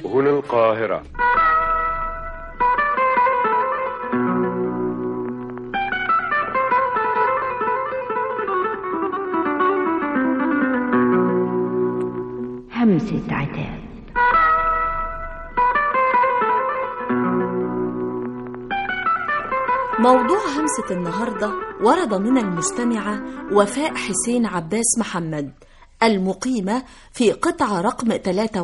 هنا القاهرة همسة عتاب موضوع همسة النهاردة ورد من المستمعة وفاء حسين عباس محمد المقيمة في قطعة رقم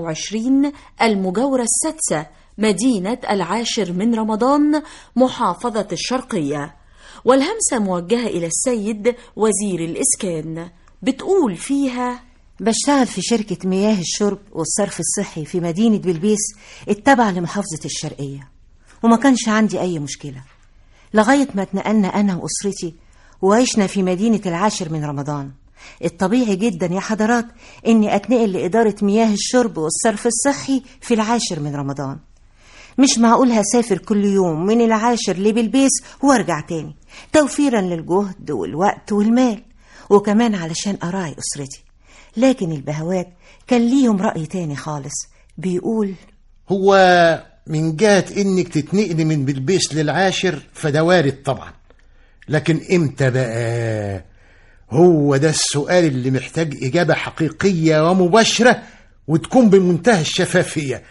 23 المجاورة السادسة مدينة العاشر من رمضان محافظة الشرقية والهمسة موجهة إلى السيد وزير الإسكان بتقول فيها بشتغل في شركة مياه الشرب والصرف الصحي في مدينة بلبيس التابعة لمحافظة الشرقية وما كانش عندي أي مشكلة لغاية ما اتنقلنا أنا وأسرتي وعشنا في مدينة العاشر من رمضان الطبيعي جدا يا حضرات إني أتنقل لإدارة مياه الشرب والصرف الصحي في العاشر من رمضان مش معقول هسافر كل يوم من العاشر لبلبيس وارجع تاني توفيرا للجهد والوقت والمال وكمان علشان أراعي أسرتي لكن البهوات كان ليهم رأي تاني خالص بيقول هو من جهة انك تتنقلي من بلبيس للعاشر فده وارد طبعا لكن امتى بقى هو ده السؤال اللي محتاج اجابة حقيقية ومباشرة وتكون بمنتهى الشفافية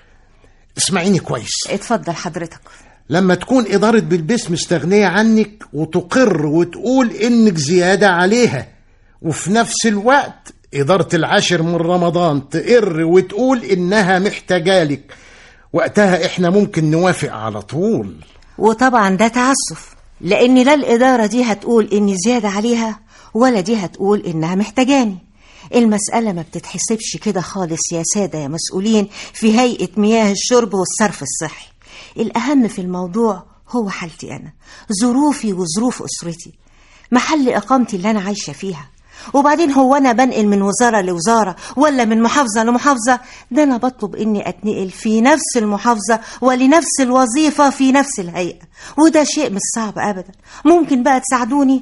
اسمعيني كويس اتفضل حضرتك لما تكون إدارة بلبيس مستغنية عنك وتقر وتقول إنك زيادة عليها وفي نفس الوقت إدارة العاشر من رمضان تقر وتقول إنها محتاجالك وقتها إحنا ممكن نوافق على طول وطبعا ده تعسف لأن لا الإدارة دي هتقول إني زيادة عليها ولا دي هتقول إنها محتاجاني المسألة ما بتتحسبش كده خالص يا سادة يا مسؤولين في هيئة مياه الشرب والصرف الصحي الأهم في الموضوع هو حالتي أنا ظروفي وظروف أسرتي محل إقامتي اللي أنا عايشة فيها وبعدين هو أنا بنقل من وزارة لوزارة ولا من محافظة لمحافظة ده أنا بطلب إني أتنقل في نفس المحافظة ولنفس الوظيفة في نفس الهيئة وده شيء مش صعب أبدا ممكن بقى تساعدوني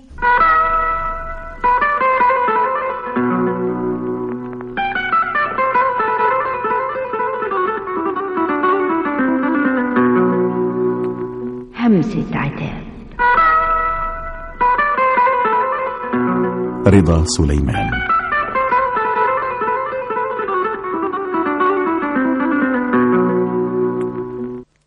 همسة عتاب رضا سليمان